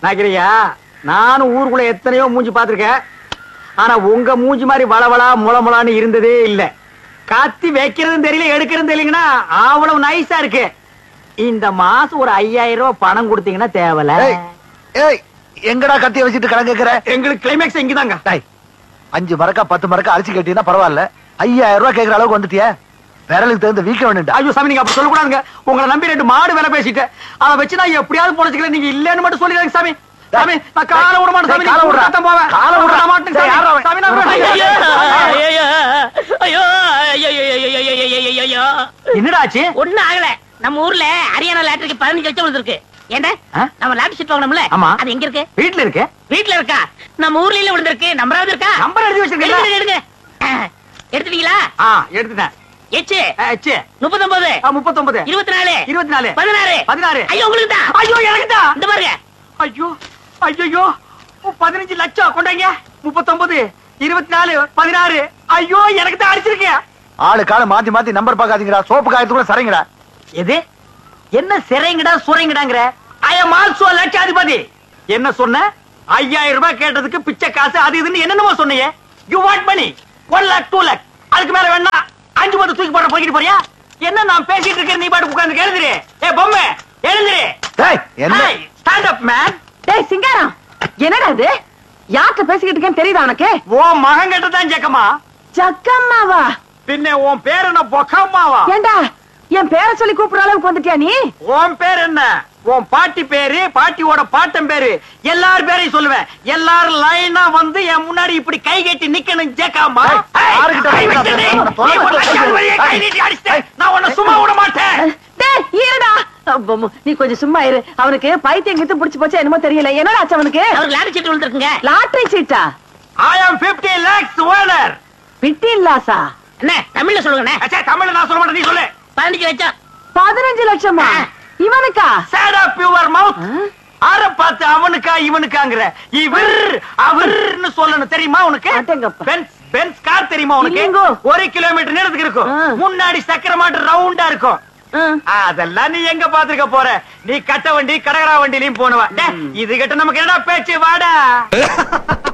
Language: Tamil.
நாக்கிரியா நானும் ஊருக்குள்ள எத்தனையோ மூஞ்சி பார்த்திருக்கேன் ஆனா உங்க மூஞ்சி மாதிரி வளவளா முளமுளான்னு இருந்ததே இல்ல கத்தி வைக்கிறதும் தெரியல எடுக்கிறதும் தெரியலங்கன்னா அவ்வளவு நைஸா இருக்கு இந்த மாசம் ஒரு ஐயாயிரம் ரூபாய் பணம் கொடுத்தீங்கன்னா தேவல ஏய், ஏய் எங்கடா கத்திய வச்சுட்டு கடன் கேக்குற எங்களுக்கு கிளைமேக்ஸ் இங்கதாங்க டேய், அஞ்சு மரக்கா பத்து மரக்கா அரிசி கட்டினா பரவாயில்ல ஐயாயிரம் ரூபாய் கேக்குற அளவுக்கு வந்துட்டியே விரலுக்கு தகுந்த வீக்க வேணும்டா ஐயோ சாமி நீங்க அப்படி சொல்லக்கூடாதுங்க உங்களை நம்பி ரெண்டு மாடு வேலை பேசிட்டேன் அதை வச்சு நான் எப்படியாவது பொழைச்சிக்கிறேன் நீங்க இல்லன்னு மட்டும் சொல்லிடுங்க சாமி சாமி நான் காலை விட மாட்டேன் சாமி காலை காலை விடுறா. விட போவேன் காலை விடுறா. விட மாட்டேன் டேய், யார்றா அவன்? சாமி நான் விட ஐயோ, மாட்டேன். ஐயோ, ஐயோ, ஐயோ, ஐயோ, ஐயோ, ஐயோ, ஐயோ, ஐயோ. என்னடா ஆச்சு ஒண்ணும் ஆகல நம்ம ஊர்ல ஹரியானா லாட்டரிக்கு பதினஞ்சு லட்சம் விழுந்திருக்கு ஏண்டா ஆ? நம்ம லாட்டரி சீட் வாங்கணும்ல ஆமா. அது எங்க இருக்கு வீட்டுல இருக்கு வீட்ல இருக்கா நம்ம ஊர்ல இல்ல விழுந்திருக்கு நம்பராவது இருக்கா நம்பர் எழுதி எடுங்க வச்சிருக்கீங்களா எடுங்க ஆ, எடுத்துட்டீங்களா ஆ எடுத்துட்டேன் எச்சு ஆ, ச்சே. முப்பத்தொன்பது ஆ, முப்பத்தொன்பது இருபத்தி நாலு இருபத்தி நாலு பதினாறு பதினாறு ஐயோ உங்களுக்கு தான் ஐயோ எனக்கு தான் இந்த பாருங்க ஐயோ ஐயோ பதினஞ்சு லட்சம் கொண்டாங்க முப்பத்தொன்பது இருபத்தி நாலு பதினாறு ஐயோ எனக்கு தான் அடிச்சிருக்கேன் ஆளு காலை மாத்தி மாத்தி நம்பர் பாக்காதீங்கடா சோப்பு காயத்து கூட சரிங்கடா எது என்ன சிறைங்கடா சுரைங்கடாங்கிற ஐ எம் ஆல்சோ லட்சாதிபதி என்ன சொன்ன ஐயாயிரம் ரூபாய் கேட்டதுக்கு பிச்சை காசு அது இதுன்னு என்னென்னமோ சொன்னீங்க you want money one lakh two lakh அதுக்கு மேல வேணா அஞ்சு பத்து தூக்கி போட போய்கிட்டு போறியா என்ன நான் பேசிட்டு இருக்கேன் நீ பாட்டு உட்கார்ந்து எழுதுரு ஏ பொம்மை எழுதுரு டேய் என்ன ஸ்டாண்ட் அப் மேன் டேய் சிங்காரம் என்னடா இது யார்கிட்ட பேசிக்கிட்டு இருக்கேன்னு தெரியுதா உனக்கு ஓ மகன் கிட்ட தான் ஜக்கம்மா ஜக்கம்மாவா பின்ன உன் பேர் என்ன பொக்கம்மாவா ஏண்டா என் பேரை சொல்லி கூப்பிடுற அளவுக்கு வந்துட்டியா நீ உன் பேர் என்ன உன் பாட்டி பேரு பாட்டியோட பாட்டன் பேரு எல்லார் பேரையும் சொல்லுவேன் எல்லாரும் லைனா வந்து என் முன்னாடி இப்படி கை கட்டி நிக்கணும் ஜேக்காமா ஏய், யாருகிட்ட கை பேசுறா? வச்சுட்டு, தொலை நீ ஒரு வச்சு லட்சாதிபதியை கை ஏய், நீட்டி அடிச்சிட்ட. நான் உன்னை சும்மா விட மாட்டேன் டேய் இருடா அப்பம்மு, நீ கொஞ்சம் சும்மா இரு அவனுக்கு பைத்தியம் கித்து புடிச்சு போச்சா என்னமோ தெரியல என்னடா ஆச்சு அவனுக்கு அவருக்கு லாட்டரி சீட் விழுந்திருக்குங்க லாட்டரி சீட்டா ஐ ஆம் 50 lakhs ஓனர் பிட்டி இல்லாசா என்ன தமிழ்ல சொல்லுங்கண்ணே அச்சா தமிழ்ல நான் சொல்ல மாட்டேன் நீ சொல்லு பதினஞ்சு லட்சம் பதினஞ்சு லட்சமா இவனுக்கா சேட் ஆஃப் யுவர் மவுத் ஆ? ஆர பார்த்து அவனுக்கா இவனுக்காங்கிற இவர் அவர்னு சொல்லணும் தெரியுமா உனக்கு அடேங்கப்பா. பென்ஸ் பென்ஸ் கார் தெரியுமா உனக்கு இல்லைங்கோ. ஒரு கிலோமீட்டர் நீளத்துக்கு இருக்கும் ஆ. முன்னாடி சக்கர மாட்டு ரவுண்டா இருக்கும் ஆ. அதெல்லாம் நீ எங்க பாத்துக்க போற நீ கட்ட வண்டி கடகரா வண்டிலையும் போனவ டே, இது கிட்ட நமக்கு என்னடா பேச்சு வாடா